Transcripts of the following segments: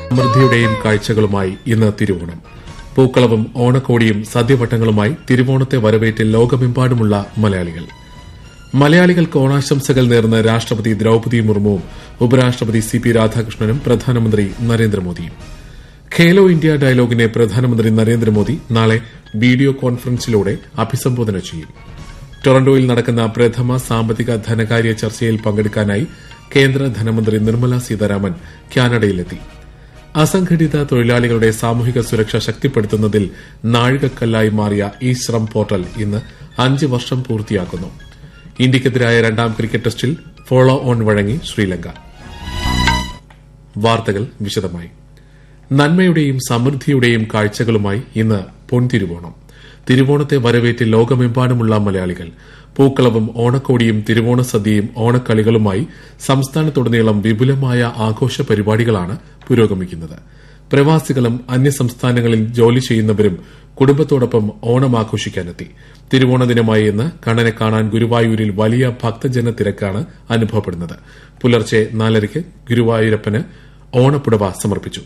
സമൃദ്ധിയുടെയും കാഴ്ചകളുമായി ഇന്ന് തിരുവോണം പൂക്കളവും ഓണക്കോടിയും സദ്യവട്ടങ്ങളുമായി തിരുവോണത്തെ വരവേറ്റ് ലോകമെമ്പാടുമുള്ള മലയാളികൾ മലയാളികൾക്ക് ഓണാശംസകൾ നേർന്ന് രാഷ്ട്രപതി ദ്രൌപദി മുർമുവും ഉപരാഷ്ട്രപതി സി പി രാധാകൃഷ്ണനും പ്രധാനമന്ത്രി നരേന്ദ്രമോദിയും ഖേലോ ഇന്ത്യ ഡയലോഗിനെ പ്രധാനമന്ത്രി നരേന്ദ്രമോദി നാളെ വീഡിയോ കോൺഫറൻസിലൂടെ അഭിസംബോധന ചെയ്യും ടൊറന്റോയിൽ നടക്കുന്ന പ്രഥമ സാമ്പത്തിക ധനകാര്യ ചർച്ചയിൽ പങ്കെടുക്കാനായി കേന്ദ്ര ധനമന്ത്രി നിർമ്മല സീതാരാമൻ കാനഡയിലെത്തി അസംഘടിത തൊഴിലാളികളുടെ സാമൂഹിക സുരക്ഷ ശക്തിപ്പെടുത്തുന്നതിൽ നാഴികക്കല്ലായി മാറിയ ഈ ശ്രം പോർട്ടൽ ഇന്ന് അഞ്ച് വർഷം പൂർത്തിയാക്കുന്നു ഇന്ത്യയ്ക്കെതിരായ രണ്ടാം ക്രിക്കറ്റ് ടെസ്റ്റിൽ ഫോളോ ഓൺ വഴങ്ങി ശ്രീലങ്ക വാർത്തകൾ വിശദമായി നന്മയുടെയും സമൃദ്ധിയുടെയും കാഴ്ചകളുമായി ഇന്ന് പൊൻതിരുവോണം തിരുവോണത്തെ വരവേറ്റ് ലോകമെമ്പാടുമുള്ള മലയാളികൾ പൂക്കളവും ഓണക്കോടിയും തിരുവോണ സദ്യയും ഓണക്കളികളുമായി സംസ്ഥാനത്തുടനീളം വിപുലമായ ആഘോഷ പരിപാടികളാണ് പുരോഗമിക്കുന്നത് പ്രവാസികളും അന്യസംസ്ഥാനങ്ങളിൽ ജോലി ചെയ്യുന്നവരും കുടുംബത്തോടൊപ്പം ഓണം ആഘോഷിക്കാനെത്തി തിരുവോണ ദിനമായി ഇന്ന് കണ്ണനെ കാണാൻ ഗുരുവായൂരിൽ വലിയ ഭക്തജന തിരക്കാണ് അനുഭവപ്പെടുന്നത് പുലർച്ചെ നാലരയ്ക്ക് ഗുരുവായൂരപ്പന് ഓണപ്പുടവ സമർപ്പിച്ചു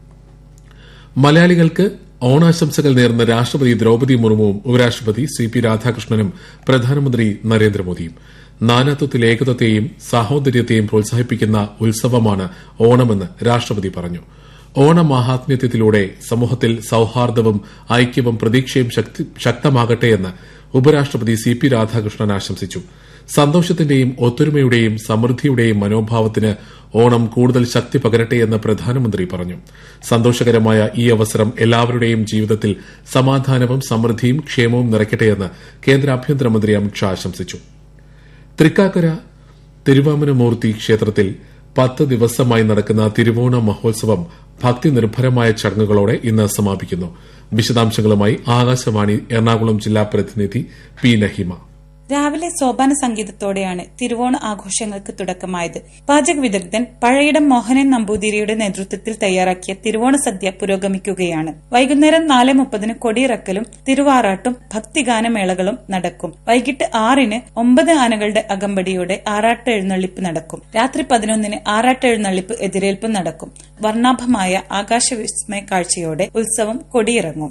മലയാളികൾക്ക് ഓണാശംസകൾ നേർന്ന രാഷ്ട്രപതി ദ്രൌപദി മുർമുവും ഉപരാഷ്ട്രപതി സി പി രാധാകൃഷ്ണനും പ്രധാനമന്ത്രി നരേന്ദ്രമോദിയും നാനാത്വത്തിൽ ഏകത്വത്തെയും സാഹോദര്യത്തെയും പ്രോത്സാഹിപ്പിക്കുന്ന ഉത്സവമാണ് ഓണമെന്ന് രാഷ്ട്രപതി പറഞ്ഞു ഓണമാഹാത്മ്യത്തിലൂടെ സമൂഹത്തിൽ സൌഹാർദ്ദവും ഐക്യവും പ്രതീക്ഷയും ശക്തമാകട്ടെയെന്ന് ഉപരാഷ്ട്രപതി സി പി രാധാകൃഷ്ണൻ ആശംസിച്ചു സന്തോഷത്തിന്റെയും ഒത്തൊരുമയുടെയും സമൃദ്ധിയുടെയും മനോഭാവത്തിന് ഓണം കൂടുതൽ ശക്തി പകരട്ടെയെന്ന് പ്രധാനമന്ത്രി പറഞ്ഞു സന്തോഷകരമായ ഈ അവസരം എല്ലാവരുടെയും ജീവിതത്തിൽ സമാധാനവും സമൃദ്ധിയും ക്ഷേമവും നിറയ്ക്കട്ടെയെന്ന് കേന്ദ്ര ആഭ്യന്തരമന്ത്രി അമിത്ഷാ ആശംസിച്ചു തൃക്കാക്കര തിരുവാമനമൂർത്തി ക്ഷേത്രത്തിൽ പത്ത് ദിവസമായി നടക്കുന്ന തിരുവോണ മഹോത്സവം ഭക്തി നിർഭരമായ ചടങ്ങുകളോടെ ഇന്ന് സമാപിക്കുന്നു വിശദാംശങ്ങളുമായി ആകാശവാണി എറണാകുളം ജില്ലാ പ്രതിനിധി പി നഹിമ രാവിലെ സോപാന സംഗീതത്തോടെയാണ് തിരുവോണ ആഘോഷങ്ങൾക്ക് തുടക്കമായത് പാചക വിദഗ്ധൻ പഴയിടം മോഹനൻ നമ്പൂതിരിയുടെ നേതൃത്വത്തിൽ തയ്യാറാക്കിയ തിരുവോണ സദ്യ പുരോഗമിക്കുകയാണ് വൈകുന്നേരം നാല് മുപ്പതിന് കൊടിയിറക്കലും തിരുവാറാട്ടും ഭക്തിഗാനമേളകളും നടക്കും വൈകിട്ട് ആറിന് ഒമ്പത് ആനകളുടെ അകമ്പടിയോടെ ആറാട്ട് എഴുന്നള്ളിപ്പ് നടക്കും രാത്രി പതിനൊന്നിന് ആറാട്ട് എഴുന്നള്ളിപ്പ് എതിരേൽപ്പ് നടക്കും വർണ്ണാഭമായ ആകാശവിസ്മയ കാഴ്ചയോടെ ഉത്സവം കൊടിയിറങ്ങും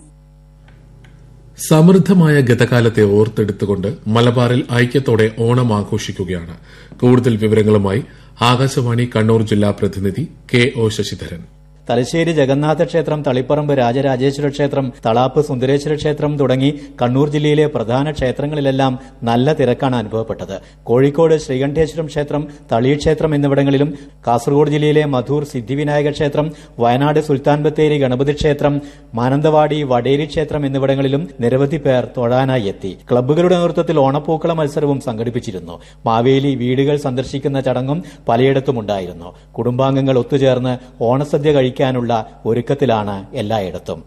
സമൃദ്ധമായ ഗതകാലത്തെ ഓർത്തെടുത്തുകൊണ്ട് മലബാറിൽ ഐക്യത്തോടെ ഓണം ആഘോഷിക്കുകയാണ് കൂടുതൽ വിവരങ്ങളുമായി ആകാശവാണി കണ്ണൂർ ജില്ലാ പ്രതിനിധി കെ ഒ ശശിധരൻ തലശ്ശേരി ജഗന്നാഥ ക്ഷേത്രം തളിപ്പറമ്പ് രാജരാജേശ്വര ക്ഷേത്രം തളാപ്പ് സുന്ദരേശ്വര ക്ഷേത്രം തുടങ്ങി കണ്ണൂർ ജില്ലയിലെ പ്രധാന ക്ഷേത്രങ്ങളിലെല്ലാം നല്ല തിരക്കാണ് അനുഭവപ്പെട്ടത് കോഴിക്കോട് ശ്രീകണ്ഠേശ്വരം ക്ഷേത്രം തളി ക്ഷേത്രം എന്നിവിടങ്ങളിലും കാസർഗോഡ് ജില്ലയിലെ മധൂർ സിദ്ധിവിനായക ക്ഷേത്രം വയനാട് സുൽത്താൻ ബത്തേരി ഗണപതി ക്ഷേത്രം മാനന്തവാടി വടേരി ക്ഷേത്രം എന്നിവിടങ്ങളിലും നിരവധി പേർ തൊഴാനായി എത്തി ക്ലബ്ബുകളുടെ നേതൃത്വത്തിൽ ഓണപ്പൂക്കള മത്സരവും സംഘടിപ്പിച്ചിരുന്നു മാവേലി വീടുകൾ സന്ദർശിക്കുന്ന ചടങ്ങും പലയിടത്തും ഉണ്ടായിരുന്നു കുടുംബാംഗങ്ങൾ ഒത്തുചേർന്ന് ഓണസദ്യ കഴിക്കും കഴിക്കാനുള്ള ഒരുക്കത്തിലാണ് എല്ലായിടത്തും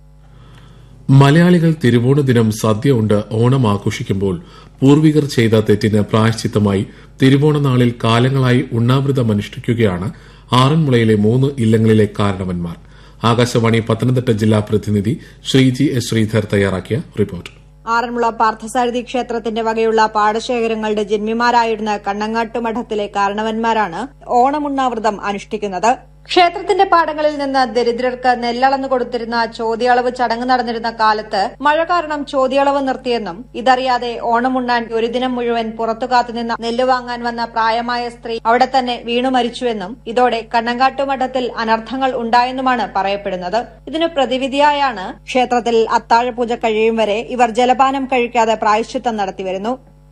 മലയാളികൾ തിരുവോണ ദിനം സദ്യ ഉണ്ട് ഓണം ആഘോഷിക്കുമ്പോൾ പൂർവികർ ചെയ്ത തെറ്റിന് പ്രായശ്ചിത്തമായി തിരുവോണ നാളിൽ കാലങ്ങളായി ഉണ്ണാവൃതം അനുഷ്ഠിക്കുകയാണ് ആറന്മുളയിലെ മൂന്ന് ഇല്ലങ്ങളിലെ കാരണവന്മാർ ആകാശവാണി പത്തനംതിട്ട ജില്ലാ പ്രതിനിധി ശ്രീജി എസ് ശ്രീധർ തയ്യാറാക്കിയ റിപ്പോർട്ട് ആറന്മുള പാർത്ഥസാരഥി ക്ഷേത്രത്തിന്റെ വകയുള്ള പാടശേഖരങ്ങളുടെ ജന്മിമാരായിരുന്ന കണ്ണങ്ങാട്ട് മഠത്തിലെ കാരണവന്മാരാണ് ഓണമുണ്ണാവൃതം അനുഷ്ഠിക്കുന്നത് ക്ഷേത്രത്തിന്റെ പാടങ്ങളിൽ നിന്ന് ദരിദ്രർക്ക് നെല്ലളന്നു കൊടുത്തിരുന്ന ചോദ്യളവ് ചടങ്ങ് നടന്നിരുന്ന കാലത്ത് മഴ കാരണം ചോദ്യളവ് നിർത്തിയെന്നും ഇതറിയാതെ ഓണമുണ്ണാൻ ഒരു ദിനം മുഴുവൻ പുറത്തു കാത്തുനിന്ന നെല്ല് വാങ്ങാൻ വന്ന പ്രായമായ സ്ത്രീ അവിടെ തന്നെ വീണു മരിച്ചുവെന്നും ഇതോടെ കണ്ണങ്കാട്ടുമഠത്തിൽ അനർത്ഥങ്ങൾ ഉണ്ടായെന്നുമാണ് പറയപ്പെടുന്നത് ഇതിനു പ്രതിവിധിയായാണ് ക്ഷേത്രത്തിൽ അത്താഴപൂജ കഴിയും വരെ ഇവർ ജലപാനം കഴിക്കാതെ പ്രായശ്ചിത്തം നടത്തിവരുന്നു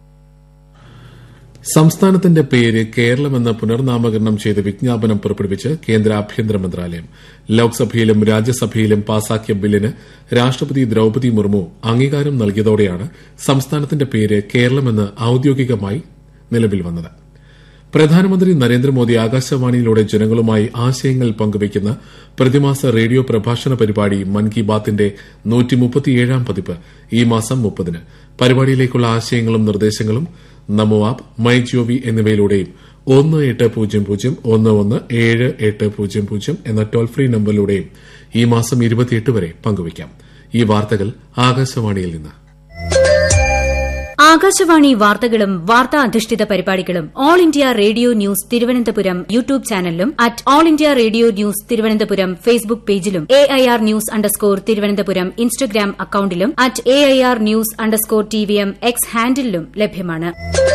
സംസ്ഥാനത്തിന്റെ പേര് കേരളമെന്ന് പുനർനാമകരണം ചെയ്ത് വിജ്ഞാപനം പുറപ്പെടുവിച്ച് കേന്ദ്ര ആഭ്യന്തര മന്ത്രാലയം ലോക്സഭയിലും രാജ്യസഭയിലും പാസാക്കിയ ബില്ലിന് രാഷ്ട്രപതി ദ്രൌപദി മുർമു അംഗീകാരം നൽകിയതോടെയാണ് സംസ്ഥാനത്തിന്റെ പേര് കേരളമെന്ന് ഔദ്യോഗികമായി നിലവിൽ വന്നത് പ്രധാനമന്ത്രി നരേന്ദ്രമോദി ആകാശവാണിയിലൂടെ ജനങ്ങളുമായി ആശയങ്ങൾ പങ്കുവയ്ക്കുന്ന പ്രതിമാസ റേഡിയോ പ്രഭാഷണ പരിപാടി മൻ കി ബാത്തിന്റെ നൂറ്റിമുപ്പത്തിയേഴാം പതിപ്പ് ഈ മാസം മുപ്പതിന് പരിപാടിയിലേക്കുള്ള ആശയങ്ങളും നിർദ്ദേശങ്ങളും നമോ ആപ്പ് മൈ ജിഒവി എന്നിവയിലൂടെയും ഒന്ന് എട്ട് പൂജ്യം പൂജ്യം ഒന്ന് ഒന്ന് ഏഴ് എട്ട് പൂജ്യം പൂജ്യം എന്ന ടോൾ ഫ്രീ നമ്പറിലൂടെയും ഈ മാസം ഇരുപത്തിയെട്ട് വരെ പങ്കുവയ്ക്കാം ഈ വാർത്തകൾ ആകാശവാണിയിൽ നിന്ന് ആകാശവാണി വാർത്തകളും വാർത്താ അധിഷ്ഠിത പരിപാടികളും all India radio news Thiruvananthapuram YouTube ചാനലിലും at all India radio news Thiruvananthapuram Facebook പേജിലും A I R news underscore Thiruvananthapuram Instagram അക്കൌണ്ടിലും at A I R news underscore T V M X ഹാൻഡിലും ലഭ്യമാണ്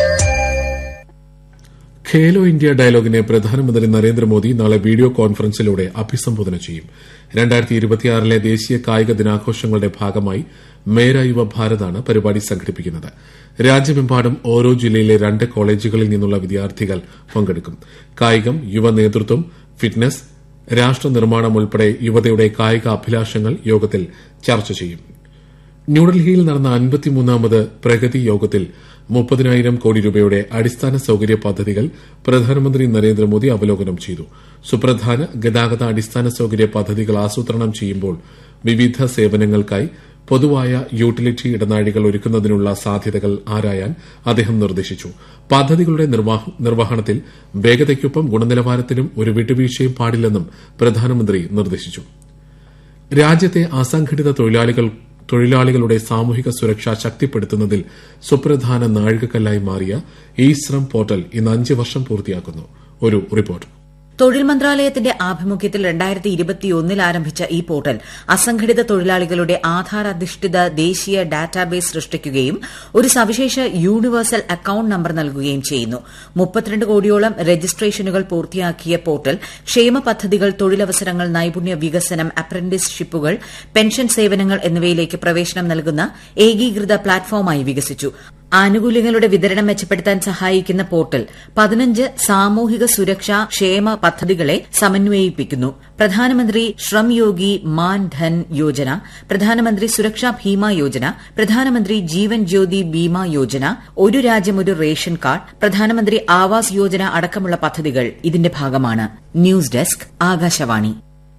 ഖേലോ ഇന്ത്യ ഡയലോഗിനെ പ്രധാനമന്ത്രി നരേന്ദ്രമോദി നാളെ വീഡിയോ കോൺഫറൻസിലൂടെ അഭിസംബോധന ചെയ്യും രണ്ടായിരത്തി ഇരുപത്തിയാറിലെ ദേശീയ കായിക ദിനാഘോഷങ്ങളുടെ ഭാഗമായി മേര യുവ ഭാരതാണ് പരിപാടി സംഘടിപ്പിക്കുന്നത് രാജ്യമെമ്പാടും ഓരോ ജില്ലയിലെ രണ്ട് കോളേജുകളിൽ നിന്നുള്ള വിദ്യാർത്ഥികൾ പങ്കെടുക്കും കായികം യുവ നേതൃത്വം ഫിറ്റ്നസ് രാഷ്ട്ര നിർമ്മാണം ഉൾപ്പെടെ യുവതയുടെ കായിക അഭിലാഷങ്ങൾ യോഗത്തിൽ ചർച്ച ചെയ്യും ന്യൂഡൽഹിയിൽ നടന്ന അൻപത്തിമൂന്നാമത് പ്രഗതി യോഗത്തിൽ മുപ്പതിനായിരം കോടി രൂപയുടെ അടിസ്ഥാന സൌകര്യ പദ്ധതികൾ പ്രധാനമന്ത്രി നരേന്ദ്രമോദി അവലോകനം ചെയ്തു സുപ്രധാന ഗതാഗത അടിസ്ഥാന സൌകര്യ പദ്ധതികൾ ആസൂത്രണം ചെയ്യുമ്പോൾ വിവിധ സേവനങ്ങൾക്കായി പൊതുവായ യൂട്ടിലിറ്റി ഇടനാഴികൾ ഒരുക്കുന്നതിനുള്ള സാധ്യതകൾ ആരായാൻ അദ്ദേഹം നിർദ്ദേശിച്ചു പദ്ധതികളുടെ നിർവഹണത്തിൽ വേഗതയ്ക്കൊപ്പം ഗുണനിലവാരത്തിനും ഒരു വിട്ടുവീഴ്ചയും പാടില്ലെന്നും പ്രധാനമന്ത്രി നിർദ്ദേശിച്ചു രാജ്യത്തെ അസംഘടിത തൊഴിലാളികൾ തൊഴിലാളികളുടെ സാമൂഹിക സുരക്ഷ ശക്തിപ്പെടുത്തുന്നതിൽ സുപ്രധാന നാഴികക്കല്ലായി മാറിയ ഇ ശ്രം പോർട്ടൽ ഇന്ന് അഞ്ച് വർഷം പൂർത്തിയാക്കുന്നു ഒരു റിപ്പോർട്ട് തൊഴിൽ മന്ത്രാലയത്തിന്റെ ആഭിമുഖ്യത്തിൽ രണ്ടായിരത്തി ഇരുപത്തിയൊന്നിൽ ആരംഭിച്ച ഈ പോർട്ടൽ അസംഘടിത തൊഴിലാളികളുടെ ആധാർ അധിഷ്ഠിത ദേശീയ ഡാറ്റാബേസ് സൃഷ്ടിക്കുകയും ഒരു സവിശേഷ യൂണിവേഴ്സൽ അക്കൌണ്ട് നമ്പർ നൽകുകയും ചെയ്യുന്നു മുപ്പത്തിരണ്ട് കോടിയോളം രജിസ്ട്രേഷനുകൾ പൂർത്തിയാക്കിയ പോർട്ടൽ ക്ഷേമ പദ്ധതികൾ തൊഴിലവസരങ്ങൾ നൈപുണ്യ വികസനം അപ്രന്റീസ്ഷിപ്പുകൾ പെൻഷൻ സേവനങ്ങൾ എന്നിവയിലേക്ക് പ്രവേശനം നൽകുന്ന ഏകീകൃത പ്ലാറ്റ്ഫോമായി വികസിച്ചു ആനുകൂല്യങ്ങളുടെ വിതരണം മെച്ചപ്പെടുത്താൻ സഹായിക്കുന്ന പോർട്ടൽ പതിനഞ്ച് സാമൂഹിക സുരക്ഷാ ക്ഷേമ പദ്ധതികളെ സമന്വയിപ്പിക്കുന്നു പ്രധാനമന്ത്രി ശ്രം യോഗി മാൻ ധൻ യോജന പ്രധാനമന്ത്രി സുരക്ഷാ ഭീമ യോജന പ്രധാനമന്ത്രി ജീവൻ ജ്യോതി ബീമ യോജന ഒരു രാജ്യം ഒരു റേഷൻ കാർഡ് പ്രധാനമന്ത്രി ആവാസ് യോജന അടക്കമുള്ള പദ്ധതികൾ ഇതിന്റെ ഭാഗമാണ് ന്യൂസ് ഡെസ്ക് ആകാശവാണി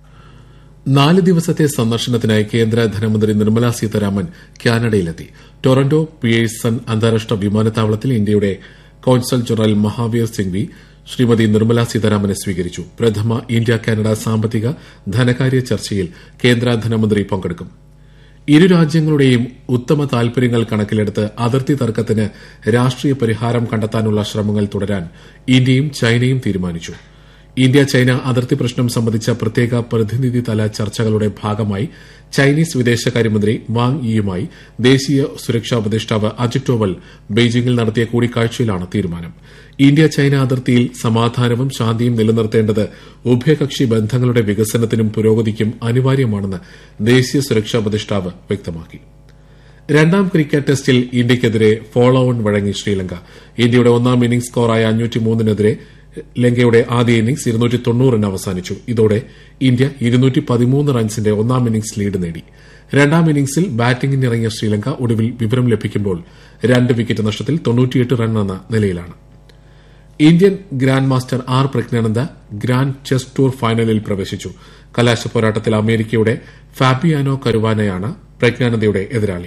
നാല് ദിവസത്തെ സന്ദർശനത്തിനായി കേന്ദ്ര ധനമന്ത്രി നിർമ്മല സീതാരാമൻ കാനഡയിലെത്തി ടൊറന്റോ പിയേഴ്സൺ അന്താരാഷ്ട്ര വിമാനത്താവളത്തിൽ ഇന്ത്യയുടെ കോൺസൽ ജനറൽ മഹാവീർ സിംഗ്വി ശ്രീമതി നിർമ്മല സീതാരാമനെ സ്വീകരിച്ചു പ്രഥമ ഇന്ത്യ കാനഡ സാമ്പത്തിക ധനകാര്യ ചർച്ചയിൽ കേന്ദ്ര ധനമന്ത്രി പങ്കെടുക്കും ഇരു രാജ്യങ്ങളുടെയും ഉത്തമ താൽപര്യങ്ങൾ കണക്കിലെടുത്ത് അതിർത്തി തർക്കത്തിന് രാഷ്ട്രീയ പരിഹാരം കണ്ടെത്താനുള്ള ശ്രമങ്ങൾ തുടരാൻ ഇന്ത്യയും ചൈനയും തീരുമാനിച്ചു ഇന്ത്യ ചൈന അതിർത്തി പ്രശ്നം സംബന്ധിച്ച പ്രത്യേക പ്രതിനിധിതല ചർച്ചകളുടെ ഭാഗമായി ചൈനീസ് വിദേശകാര്യമന്ത്രി വാങ് യിയുമായി ദേശീയ സുരക്ഷാ ഉപദേഷ്ടാവ് അജിത് ഡോവൽ ബെയ്ജിംഗിൽ നടത്തിയ കൂടിക്കാഴ്ചയിലാണ് തീരുമാനം ഇന്ത്യ ചൈന അതിർത്തിയിൽ സമാധാനവും ശാന്തിയും നിലനിർത്തേണ്ടത് ഉഭയകക്ഷി ബന്ധങ്ങളുടെ വികസനത്തിനും പുരോഗതിക്കും അനിവാര്യമാണെന്ന് ദേശീയ സുരക്ഷാ ഉപദേഷ്ടാവ് വ്യക്തമാക്കി രണ്ടാം ക്രിക്കറ്റ് ടെസ്റ്റിൽ ഇന്ത്യയ്ക്കെതിരെ ഫോളോ ഓൺ വഴങ്ങി ശ്രീലങ്ക ഇന്ത്യയുടെ ഒന്നാം ഇന്നിംഗ്സ് സ്കോറായ അഞ്ഞൂറ്റിമൂന്നിനെതിരെ ലങ്കയുടെ ആദ്യ ഇന്നിംഗ്സ് ഇരുന്നൂറ്റി തൊണ്ണൂറിന് അവസാനിച്ചു ഇതോടെ ഇന്ത്യ ഇരുന്നൂറ്റി പതിമൂന്ന് റൺസിന്റെ ഒന്നാം ഇന്നിംഗ്സ് ലീഡ് നേടി രണ്ടാം ഇന്നിംഗ്സിൽ ബാറ്റിംഗിനിറങ്ങിയ ശ്രീലങ്ക ഒടുവിൽ വിവരം ലഭിക്കുമ്പോൾ രണ്ട് വിക്കറ്റ് നഷ്ടത്തിൽ തൊണ്ണൂറ്റിയെട്ട് റൺ എന്ന നിലയിലാണ് Indian grand master R Praggnanandhaa grand chess tour ഫൈനലിൽ പ്രവേശിച്ചു കലാശ പോരാട്ടത്തിൽ അമേരിക്കയുടെ ഫാബിയാനോ കരുവാനയാണ് പ്രജ്ഞാനന്ദയുടെ എതിരാളി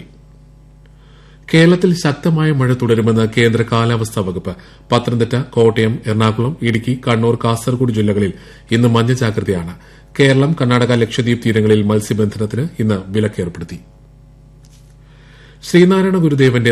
കേരളത്തിൽ ശക്തമായ മഴ തുടരുമെന്ന് കേന്ദ്ര കാലാവസ്ഥാ വകുപ്പ് പത്തനംതിട്ട കോട്ടയം എറണാകുളം ഇടുക്കി കണ്ണൂർ കാസർഗോഡ് ജില്ലകളിൽ ഇന്ന് മഞ്ഞ ജാഗ്രതയാണ് കേരളം കർണാടക ലക്ഷദ്വീപ് തീരങ്ങളിൽ മത്സ്യബന്ധനത്തിന് ഇന്ന് വിലക്കേർപ്പെടുത്തി ശ്രീനാരായണ ഗുരുദേവന്റെ